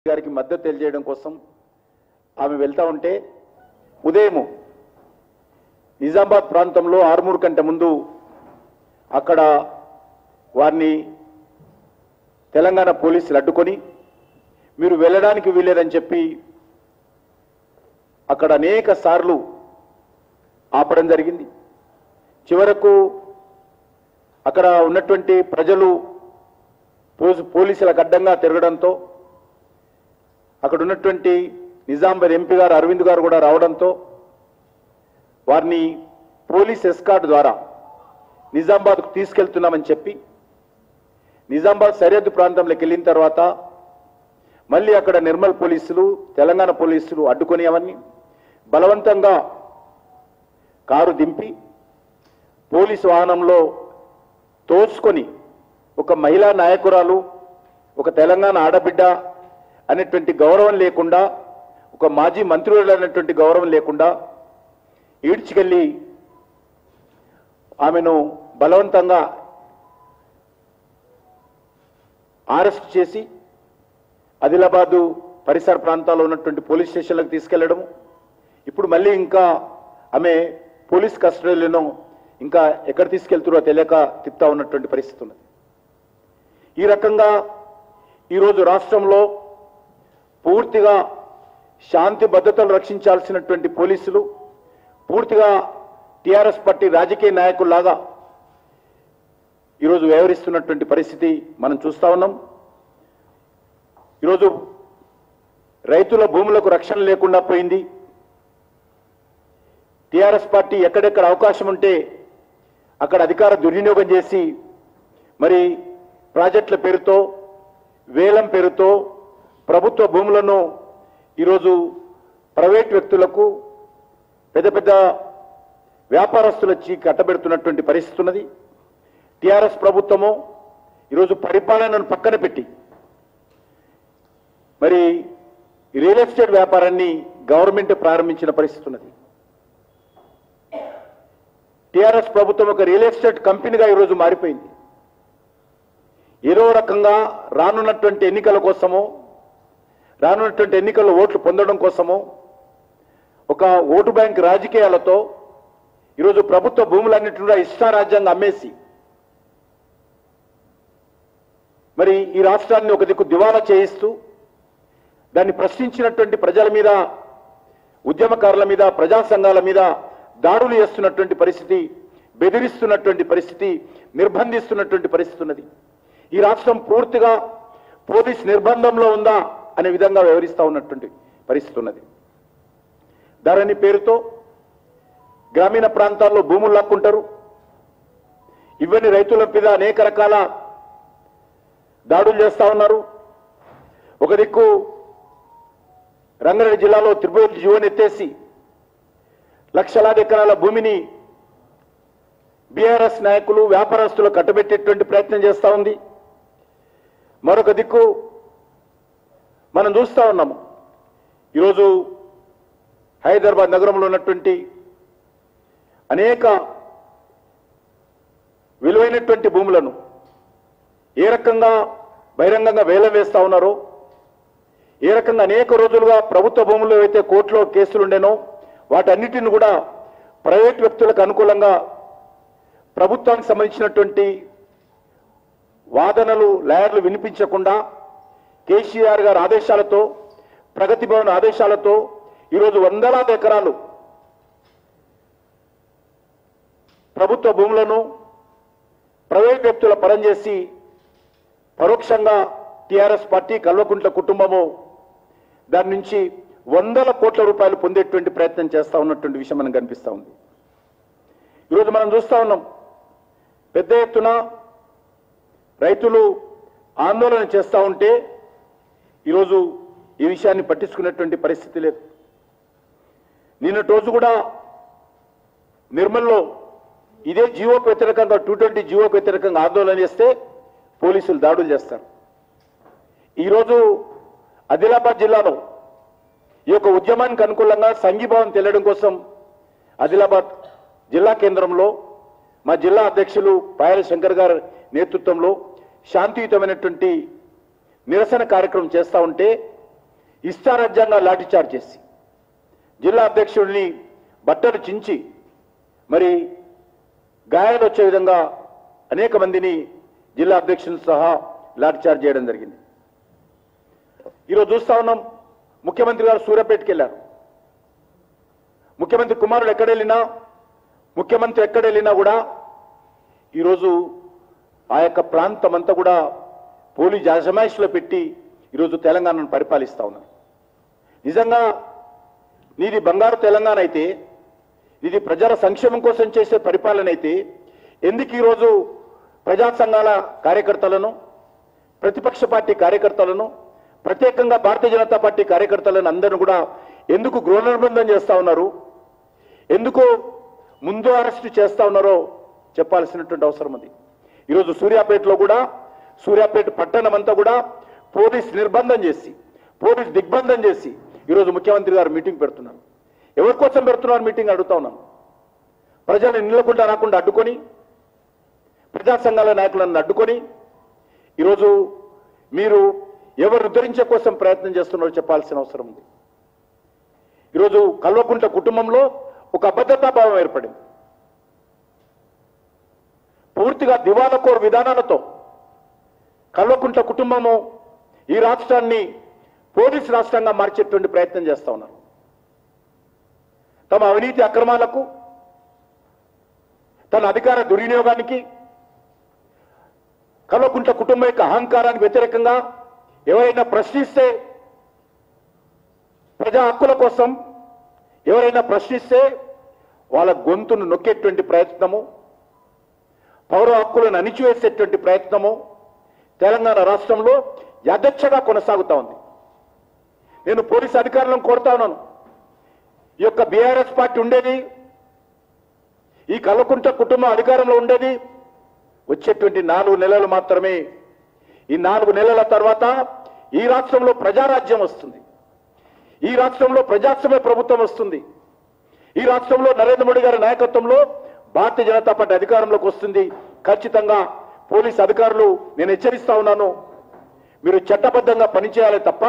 గారికి మద్దతు తెలియజేయడం కోసం ఆమె వెళ్తా ఉంటే ఉదయము నిజామాబాద్ ప్రాంతంలో ఆరుమూరు కంటే ముందు అక్కడ వారిని తెలంగాణ పోలీసులు అడ్డుకొని మీరు వెళ్ళడానికి వీలేదని చెప్పి అక్కడ అనేక సార్లు ఆపడం జరిగింది చివరకు అక్కడ ఉన్నటువంటి ప్రజలు పోలీసు- పోలీసులకు అడ్డంగా తిరగడంతో అక్కడ ఉన్నటువంటి నిజామాబాద్ ఎంపీ గారు అరవింద్ గారు కూడా రావడంతో వారిని పోలీస్ ఎస్కార్ట్ ద్వారా నిజామాబాద్కు తీసుకెళ్తున్నామని చెప్పి నిజామాబాద్ సరిహద్దు ప్రాంతంలోకి వెళ్ళిన తర్వాత మళ్ళీ అక్కడ నిర్మల్ పోలీసులు తెలంగాణ పోలీసులు అడ్డుకొని అవన్నీ బలవంతంగా కారు దింపి పోలీసు వాహనంలో తోసుకొని ఒక మహిళా నాయకురాలు ఒక తెలంగాణ ఆడబిడ్డ అనేటువంటి గౌరవం లేకుండా ఒక మాజీ మంత్రులు అనేటువంటి గౌరవం లేకుండా ఈడ్చుకెళ్ళి ఆమెను బలవంతంగా అరెస్ట్ చేసి ఆదిలాబాదు పరిసర ప్రాంతాల్లో ఉన్నటువంటి పోలీస్ స్టేషన్లకు తీసుకెళ్లడము ఇప్పుడు మళ్ళీ ఇంకా ఆమె పోలీస్ కస్టడీలోనూ ఇంకా ఎక్కడ తీసుకెళ్తారో తెలియక తిప్పుతా ఉన్నటువంటి పరిస్థితి ఉన్నది ఈ రకంగా ఈరోజు రాష్ట్రంలో పూర్తిగా శాంతి భద్రతలు రక్షించాల్సినటువంటి పోలీసులు పూర్తిగా టీఆర్ఎస్ పార్టీ రాజకీయ నాయకుల్లాగా ఈరోజు వ్యవహరిస్తున్నటువంటి పరిస్థితి మనం చూస్తా ఉన్నాం ఈరోజు రైతుల భూములకు రక్షణ లేకుండా పోయింది టీఆర్ఎస్ పార్టీ ఎక్కడెక్కడ అవకాశం ఉంటే అక్కడ అధికార దుర్వినియోగం చేసి మరి ప్రాజెక్టుల పేరుతో వేలం పేరుతో ప్రభుత్వ భూములను ఈరోజు ప్రైవేట్ వ్యక్తులకు పెద్ద పెద్ద వ్యాపారస్తులు వచ్చి కట్టబెడుతున్నటువంటి పరిస్థితి ఉన్నది టిఆర్ఎస్ ప్రభుత్వము ఈరోజు పరిపాలనను పక్కన పెట్టి మరి రియల్ ఎస్టేట్ వ్యాపారాన్ని గవర్నమెంట్ ప్రారంభించిన పరిస్థితి ఉన్నది టిఆర్ఎస్ ప్రభుత్వం ఒక రియల్ ఎస్టేట్ కంపెనీగా ఈరోజు మారిపోయింది ఏదో రకంగా రానున్నటువంటి ఎన్నికల కోసమో రానున్నటువంటి ఎన్నికల్లో ఓట్లు పొందడం కోసమో ఒక ఓటు బ్యాంక్ రాజకీయాలతో ఈరోజు ప్రభుత్వ భూములన్నింటినీ కూడా ఇష్టారాజ్యంగా అమ్మేసి మరి ఈ రాష్ట్రాన్ని ఒక దిక్కు దివాలా చేయిస్తూ దాన్ని ప్రశ్నించినటువంటి ప్రజల మీద ఉద్యమకారుల మీద ప్రజా సంఘాల మీద దాడులు చేస్తున్నటువంటి పరిస్థితి బెదిరిస్తున్నటువంటి పరిస్థితి నిర్బంధిస్తున్నటువంటి పరిస్థితి ఉన్నది ఈ రాష్ట్రం పూర్తిగా పోలీస్ నిర్బంధంలో ఉందా అనే విధంగా వ్యవహరిస్తూ ఉన్నటువంటి పరిస్థితి ఉన్నది ధరణి పేరుతో గ్రామీణ ప్రాంతాల్లో భూములు లాక్కుంటారు ఇవన్నీ రైతుల మీద అనేక రకాల దాడులు చేస్తా ఉన్నారు ఒక దిక్కు రంగారెడ్డి జిల్లాలో త్రిపుర జీవన్ ఎత్తేసి లక్షలాది ఎకరాల భూమిని బీఆర్ఎస్ నాయకులు వ్యాపారస్తులు కట్టబెట్టేటువంటి ప్రయత్నం చేస్తా ఉంది మరొక దిక్కు మనం చూస్తా ఉన్నాము ఈరోజు హైదరాబాద్ నగరంలో ఉన్నటువంటి అనేక విలువైనటువంటి భూములను ఏ రకంగా బహిరంగంగా వేలం వేస్తా ఉన్నారో ఏ రకంగా అనేక రోజులుగా ప్రభుత్వ భూముల్లో అయితే కోర్టులో కేసులు ఉండేనో వాటన్నిటిని కూడా ప్రైవేట్ వ్యక్తులకు అనుకూలంగా ప్రభుత్వానికి సంబంధించినటువంటి వాదనలు లాయర్లు వినిపించకుండా కేసీఆర్ గారి ఆదేశాలతో ప్రగతి భవన్ ఆదేశాలతో ఈరోజు వందలాది ఎకరాలు ప్రభుత్వ భూములను ప్రైవేట్ వ్యక్తుల పరం చేసి పరోక్షంగా టీఆర్ఎస్ పార్టీ కల్వకుంట్ల కుటుంబము దాని నుంచి వందల కోట్ల రూపాయలు పొందేటువంటి ప్రయత్నం చేస్తా ఉన్నటువంటి విషయం మనకు కనిపిస్తా ఉంది ఈరోజు మనం చూస్తా ఉన్నాం పెద్ద ఎత్తున రైతులు ఆందోళన చేస్తూ ఉంటే ఈరోజు ఈ విషయాన్ని పట్టించుకునేటువంటి పరిస్థితి లేదు నిన్నటి రోజు కూడా నిర్మల్లో ఇదే జీవోకు వ్యతిరేకంగా టూ ట్వంటీ జీవోకు వ్యతిరేకంగా ఆందోళన చేస్తే పోలీసులు దాడులు చేస్తారు ఈరోజు ఆదిలాబాద్ జిల్లాలో ఈ యొక్క ఉద్యమానికి అనుకూలంగా సంఘీభావం తెలియడం కోసం ఆదిలాబాద్ జిల్లా కేంద్రంలో మా జిల్లా అధ్యక్షులు పాయల శంకర్ గారి నేతృత్వంలో శాంతియుతమైనటువంటి నిరసన కార్యక్రమం చేస్తా ఉంటే ఇష్టారాజ్యంగా లాఠీచార్జ్ చేసి జిల్లా అధ్యక్షుడిని బట్టలు చించి మరి గాయాలు వచ్చే విధంగా అనేక మందిని జిల్లా అధ్యక్షులు సహా లాఠీచార్జ్ చేయడం జరిగింది ఈరోజు చూస్తా ఉన్నాం ముఖ్యమంత్రి గారు సూర్యాపేటకి వెళ్ళారు ముఖ్యమంత్రి కుమారుడు ఎక్కడ వెళ్ళినా ముఖ్యమంత్రి ఎక్కడ వెళ్ళినా కూడా ఈరోజు ఆ యొక్క ప్రాంతం అంతా కూడా పోలీస్ అజమాయిషిలో పెట్టి ఈరోజు తెలంగాణను పరిపాలిస్తా ఉన్నారు నిజంగా నీది బంగారు తెలంగాణ అయితే ఇది ప్రజల సంక్షేమం కోసం చేసే పరిపాలన అయితే ఎందుకు ఈరోజు ప్రజా సంఘాల కార్యకర్తలను ప్రతిపక్ష పార్టీ కార్యకర్తలను ప్రత్యేకంగా భారతీయ జనతా పార్టీ కార్యకర్తలను అందరిని కూడా ఎందుకు గృహ నిర్బంధం చేస్తా ఉన్నారు ఎందుకు ముందు అరెస్ట్ చేస్తా ఉన్నారో చెప్పాల్సినటువంటి అవసరం ఉంది ఈరోజు సూర్యాపేటలో కూడా సూర్యాపేట పట్టణం అంతా కూడా పోలీస్ నిర్బంధం చేసి పోలీస్ దిగ్బంధం చేసి ఈరోజు ముఖ్యమంత్రి గారు మీటింగ్ పెడుతున్నారు ఎవరి కోసం పెడుతున్నారు మీటింగ్ అడుగుతా ఉన్నాను ప్రజలను నిలకుండా రాకుండా అడ్డుకొని ప్రజా సంఘాల నాయకులను అడ్డుకొని ఈరోజు మీరు ఎవరు ఉద్ధరించే కోసం ప్రయత్నం చేస్తున్నారో చెప్పాల్సిన అవసరం ఉంది ఈరోజు కల్వకుంట కుటుంబంలో ఒక అభద్రతా భావం ఏర్పడింది పూర్తిగా దివాలకోర్ విధానాలతో కల్వకుంట కుటుంబము ఈ రాష్ట్రాన్ని పోలీస్ రాష్ట్రంగా మార్చేటువంటి ప్రయత్నం చేస్తా ఉన్నారు తమ అవినీతి అక్రమాలకు తన అధికార దుర్వినియోగానికి కల్వకుంట కుటుంబం యొక్క అహంకారానికి వ్యతిరేకంగా ఎవరైనా ప్రశ్నిస్తే ప్రజా హక్కుల కోసం ఎవరైనా ప్రశ్నిస్తే వాళ్ళ గొంతును నొక్కేటువంటి ప్రయత్నము పౌర హక్కులను అణిచివేసేటువంటి ప్రయత్నము తెలంగాణ రాష్ట్రంలో యథేచ్ఛగా కొనసాగుతా ఉంది నేను పోలీస్ అధికారులను కోరుతా ఉన్నాను ఈ యొక్క బీఆర్ఎస్ పార్టీ ఉండేది ఈ కల్వకుంట కుటుంబం అధికారంలో ఉండేది వచ్చేటువంటి నాలుగు నెలలు మాత్రమే ఈ నాలుగు నెలల తర్వాత ఈ రాష్ట్రంలో ప్రజారాజ్యం వస్తుంది ఈ రాష్ట్రంలో ప్రజాస్వామ్య ప్రభుత్వం వస్తుంది ఈ రాష్ట్రంలో నరేంద్ర మోడీ గారి నాయకత్వంలో భారతీయ జనతా పార్టీ అధికారంలోకి వస్తుంది ఖచ్చితంగా పోలీస్ అధికారులు నేను హెచ్చరిస్తా ఉన్నాను మీరు చట్టబద్ధంగా పనిచేయాలి తప్ప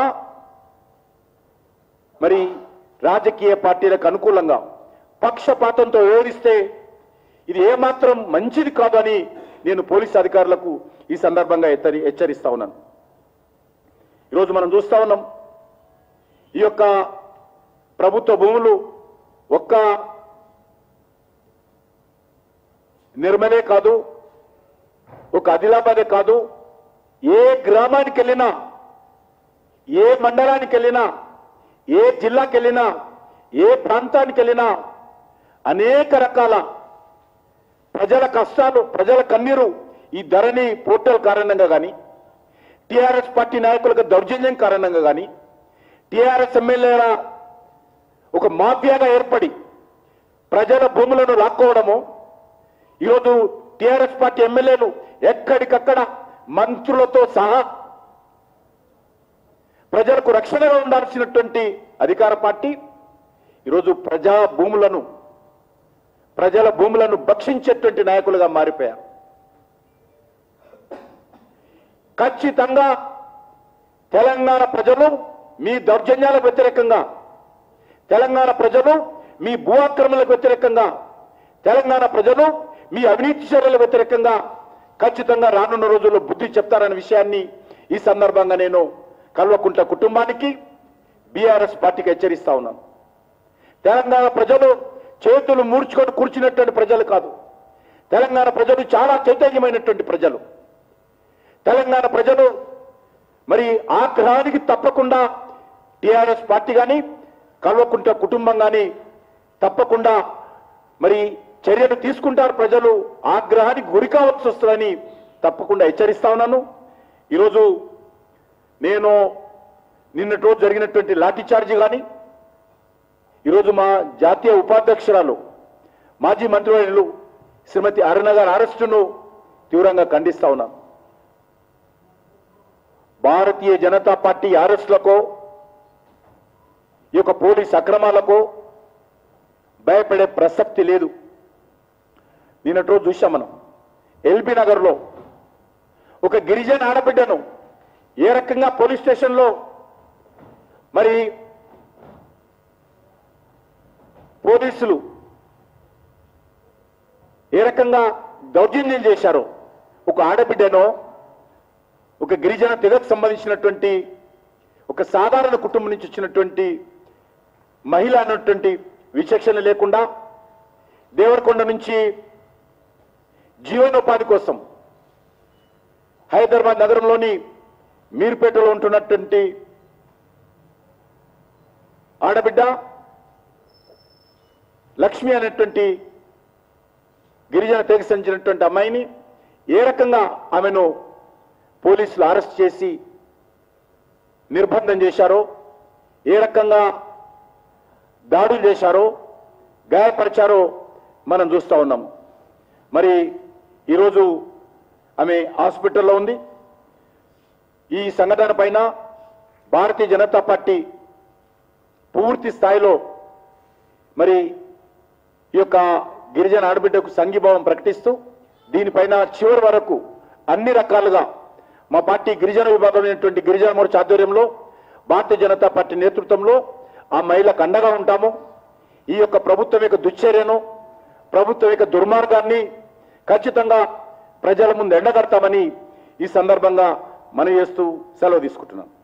మరి రాజకీయ పార్టీలకు అనుకూలంగా పక్షపాతంతో వ్యవహరిస్తే ఇది ఏమాత్రం మంచిది కాదు అని నేను పోలీస్ అధికారులకు ఈ సందర్భంగా హెచ్చరి హెచ్చరిస్తా ఉన్నాను ఈరోజు మనం చూస్తా ఉన్నాం ఈ యొక్క ప్రభుత్వ భూములు ఒక్క నిర్మలే కాదు ఒక ఆదిలాబాదే కాదు ఏ గ్రామానికి వెళ్ళినా ఏ మండలానికి వెళ్ళినా ఏ జిల్లాకి వెళ్ళినా ఏ ప్రాంతానికి వెళ్ళినా అనేక రకాల ప్రజల కష్టాలు ప్రజల కన్నీరు ఈ ధరణి పోర్టల్ కారణంగా కానీ టిఆర్ఎస్ పార్టీ నాయకులకు దౌర్జన్యం కారణంగా కానీ టిఆర్ఎస్ ఎమ్మెల్యేల ఒక మాఫియాగా ఏర్పడి ప్రజల భూములను లాక్కోవడము ఈరోజు టిఆర్ఎస్ పార్టీ ఎమ్మెల్యేలు ఎక్కడికక్కడ మంత్రులతో సహా ప్రజలకు రక్షణగా ఉండాల్సినటువంటి అధికార పార్టీ ఈరోజు ప్రజా భూములను ప్రజల భూములను భక్షించేటువంటి నాయకులుగా మారిపోయారు ఖచ్చితంగా తెలంగాణ ప్రజలు మీ దౌర్జన్యాలకు వ్యతిరేకంగా తెలంగాణ ప్రజలు మీ భూ ఆక్రమణలకు వ్యతిరేకంగా తెలంగాణ ప్రజలు మీ అవినీతి చర్యలకు వ్యతిరేకంగా ఖచ్చితంగా రానున్న రోజుల్లో బుద్ధి చెప్తారనే విషయాన్ని ఈ సందర్భంగా నేను కల్వకుంట కుటుంబానికి బీఆర్ఎస్ పార్టీకి హెచ్చరిస్తా ఉన్నాను తెలంగాణ ప్రజలు చేతులు మూర్చుకొని కూర్చున్నటువంటి ప్రజలు కాదు తెలంగాణ ప్రజలు చాలా చైతన్యమైనటువంటి ప్రజలు తెలంగాణ ప్రజలు మరి ఆగ్రహానికి తప్పకుండా టిఆర్ఎస్ పార్టీ కానీ కల్వకుంట కుటుంబం కానీ తప్పకుండా మరి చర్యలు తీసుకుంటారు ప్రజలు ఆగ్రహానికి గురి కావాల్సి వస్తుందని తప్పకుండా హెచ్చరిస్తా ఉన్నాను ఈరోజు నేను నిన్నటి రోజు జరిగినటువంటి లాఠీ చార్జీ కానీ ఈరోజు మా జాతీయ ఉపాధ్యక్షురాలు మాజీ మంత్రివర్యులు శ్రీమతి అరుణ గారి అరెస్టును తీవ్రంగా ఖండిస్తా ఉన్నాను భారతీయ జనతా పార్టీ అరెస్టులకో ఈ యొక్క పోలీస్ అక్రమాలకు భయపడే ప్రసక్తి లేదు నిన్నటి రోజు చూసాం మనం ఎల్బీ నగర్లో ఒక గిరిజన ఆడబిడ్డను ఏ రకంగా పోలీస్ స్టేషన్లో మరి మరి పోలీసులు ఏ రకంగా దౌర్జన్యం చేశారో ఒక ఆడబిడ్డనో ఒక గిరిజన తెగకు సంబంధించినటువంటి ఒక సాధారణ కుటుంబం నుంచి వచ్చినటువంటి మహిళ అన్నటువంటి విచక్షణ లేకుండా దేవరకొండ నుంచి జీవనోపాధి కోసం హైదరాబాద్ నగరంలోని మీర్పేటలో ఉంటున్నటువంటి ఆడబిడ్డ లక్ష్మి అనేటువంటి గిరిజన తెగ సంచినటువంటి అమ్మాయిని ఏ రకంగా ఆమెను పోలీసులు అరెస్ట్ చేసి నిర్బంధం చేశారో ఏ రకంగా దాడులు చేశారో గాయపరిచారో మనం చూస్తూ ఉన్నాం మరి ఈరోజు ఆమె హాస్పిటల్లో ఉంది ఈ సంఘటన పైన భారతీయ జనతా పార్టీ పూర్తి స్థాయిలో మరి ఈ యొక్క గిరిజన ఆడబిడ్డకు సంఘీభావం ప్రకటిస్తూ దీనిపైన చివరి వరకు అన్ని రకాలుగా మా పార్టీ గిరిజన విభాగమైనటువంటి గిరిజన మోర్చా ఆధ్వర్యంలో భారతీయ జనతా పార్టీ నేతృత్వంలో ఆ మహిళకు అండగా ఉంటాము ఈ యొక్క ప్రభుత్వం యొక్క దుశ్చర్యను ప్రభుత్వం యొక్క దుర్మార్గాన్ని ఖచ్చితంగా ప్రజల ముందు ఎండగడతామని ఈ సందర్భంగా మనం చేస్తూ సెలవు తీసుకుంటున్నాం